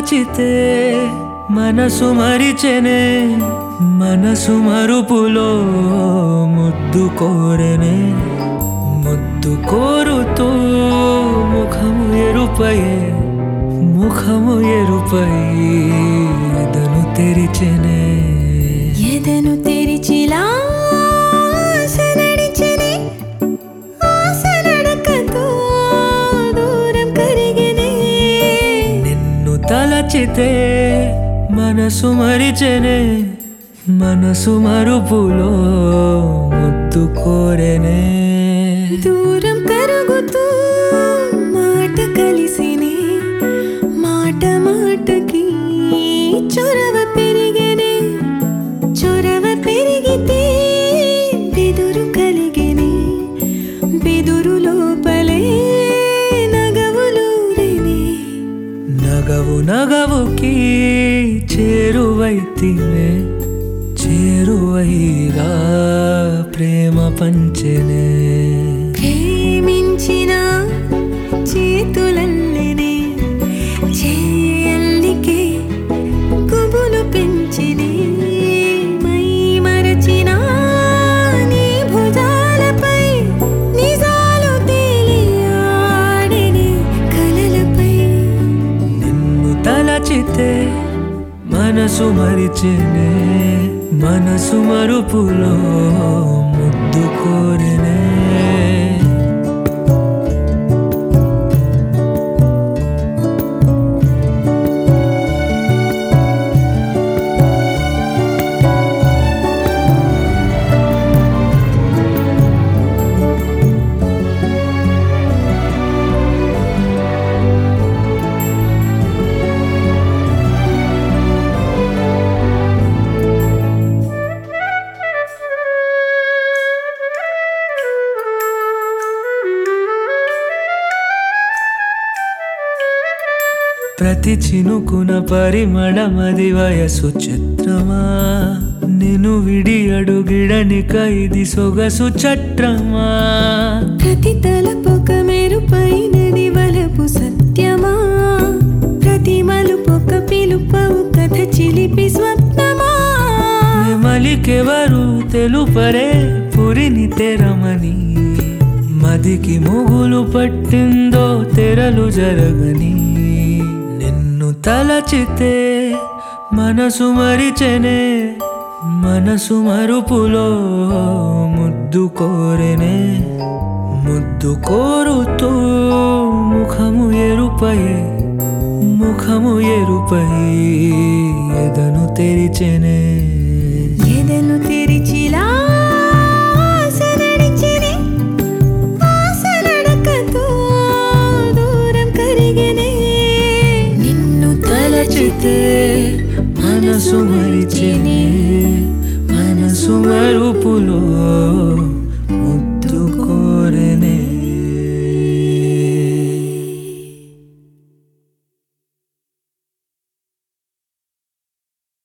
తలచితే మనసు మరిచెనే మనసు మరుపులో ముద్దు కోరెనే ముద్దు కోరుతూ ముఖము ఎరుపయే ముఖము ఎరుపై ఎదను తెరిచెనే ఎదను తెరిచిలా ఆశ నడిచెనే, ఆశ నడకతో దూరం కరిగెనే. నిన్ను తలచితే మనసు మరిచెనే మనసు మరుపులో ముద్దు కోరెనే దూరం కరుగుతూ మాట కలిసినే మాట మాటకి చొరవ పెరిగెనే చొరవ పెరిగితే బెదురు కలిగెనే బెదురు లోపలే నగవులూరెనే నగవు నగవుకి చేరువైతినే చేరువైగా ప్రేమ పంచెనే ప్రేమించిన చేతులల్లనే చేయల్లికే గుబులు పెంచినే మై మరచిన నీ భుజాలపై నిజాలు తేలి ఆడెనే కలలపై నిన్ను తలచితే మనసు మరిచెనే మనసు మరుపులో ముద్దు కోరెనే ప్రతి చినుకున పరిమళమది వయసు చిత్రమా నిన్ను విడి అడుగిడనిక ఇది సొగసు చట్రమా ప్రతి తలపొక మెరుపైనది వలపు సత్యమా ప్రతి మలుపొక పిలుపవు కథ చిలిపి స్వప్నమా నెమలికెవరు తెలుపరే పురిని తెరమని మదికి మొగులు పట్టిందో తెరలు జరగని నిన్ను తలచితే మనసు మరిచెనే మనసు మరుపులో ముద్దు కోరెనే ముద్దు కోరుతూ ముఖము ఎరుపయే ముఖము ఎరుపై ఎదను తెరిచెనే ఎదను తెరిచిలా ఆశ నడిచెనే, ఆశ నడకతో దూరం కరిగెనే. నిన్ను తలచితే మనసు మరిచెనే మనసు మరుపులో